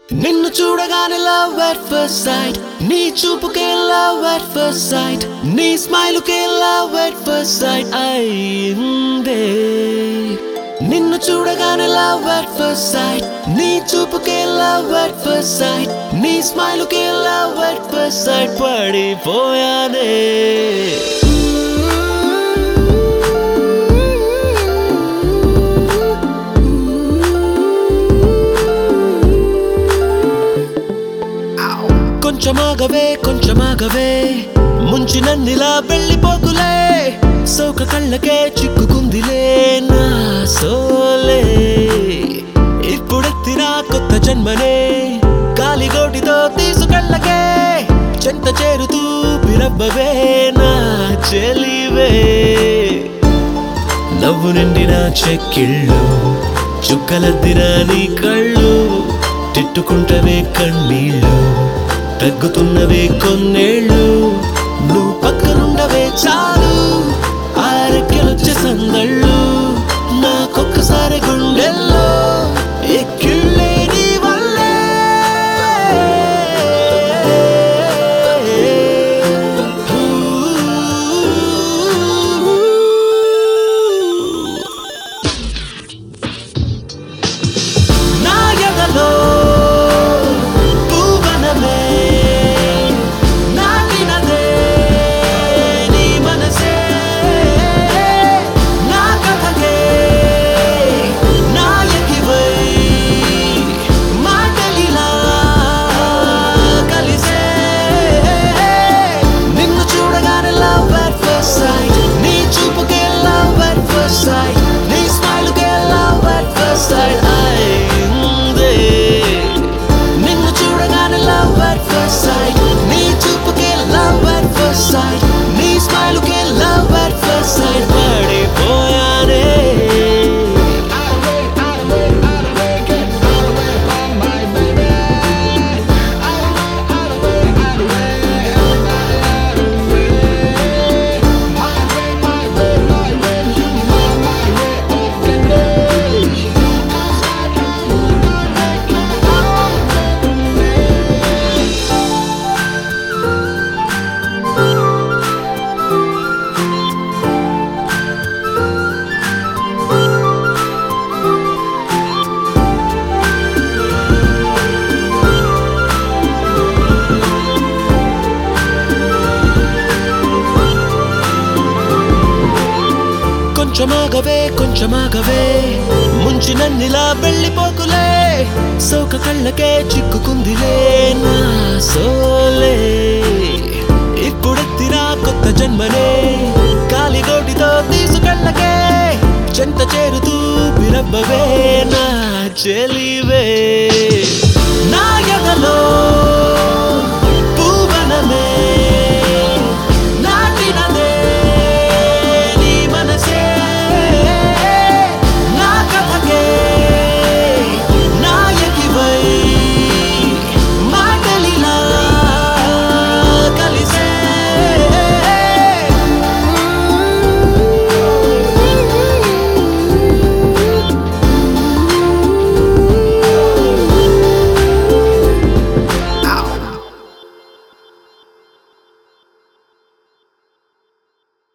నిన్ను చూడగానే love at first sight నీ చూపుకే లవ్ ఎట్ ఫస్ట్ సైట్ నీ స్మైలుకే లవ్ ఎట్ ఫస్ట్ సైట్ అయిందే నిన్ను చూడగానే లవ్ ఎట్ ఫస్ట్ సైట్ నీ చూపుకే లవ్ ఎట్ ఫస్ట్ సైట్ నీ స్మైలుకే లవ్ ఎట్ ఫస్ట్ సైట్ పడిపోయానే కొంచెమాగవే కొంచెమాగవే ముంచి నన్నిలా వెళ్ళిపోకులే సోక కళ్ళకే చిక్కుకుందిలే నా సోలే ఇప్పుడెత్తిన కొత్త జన్మనే గాలిగోటితో తీసుకెళ్ళకే చెంత చేరుతూ పిరబ్బవే నా చెలివే నవ్వు నిండిన చెక్కిళ్ళు చుక్కలద్దిన నీ కళ్ళు తిట్టుకుంటవే కన్నీళ్ళు తగ్గుతున్నవే కొన్నేళ్ళు నువ్వు పక్కనుండవే చాలు ఆరెక్కెలొచ్చే సందళ్ళు నాకొక్కసారి గుండెల్లో ఎక్కిళ్ళే నీ వల్లే నా ఎదలో పూవనమే నాటినదే నీ మనసే నా కథకే నాయకివై మాటలిలా కలిసే నిన్ను చూడగానే లవ్ at first sight నీ చూపుకే లవ్ at first sight నీ స్మైల్కే లవ్ at first sight అయిందే నిన్ను చూడగానే లవ్ at first sight నీ చూపుకే లవ్ at first sight నీ స్మైల్కే లవ్ at first sight పడిపోయానే కొంచెమాగవే కొంచెమాగవే ముంచి నన్నిలా వెళ్ళిపోకులే సోక కళ్ళకే చిక్కుకుందిలే నా సోలే ఇప్పుడెత్తిన కొత్త జన్మనే కాలిగోటితో తీసుకెళ్ళకే చెంత చేరుతూ పిరబ్బవే నా చెలివే నా ఎదలో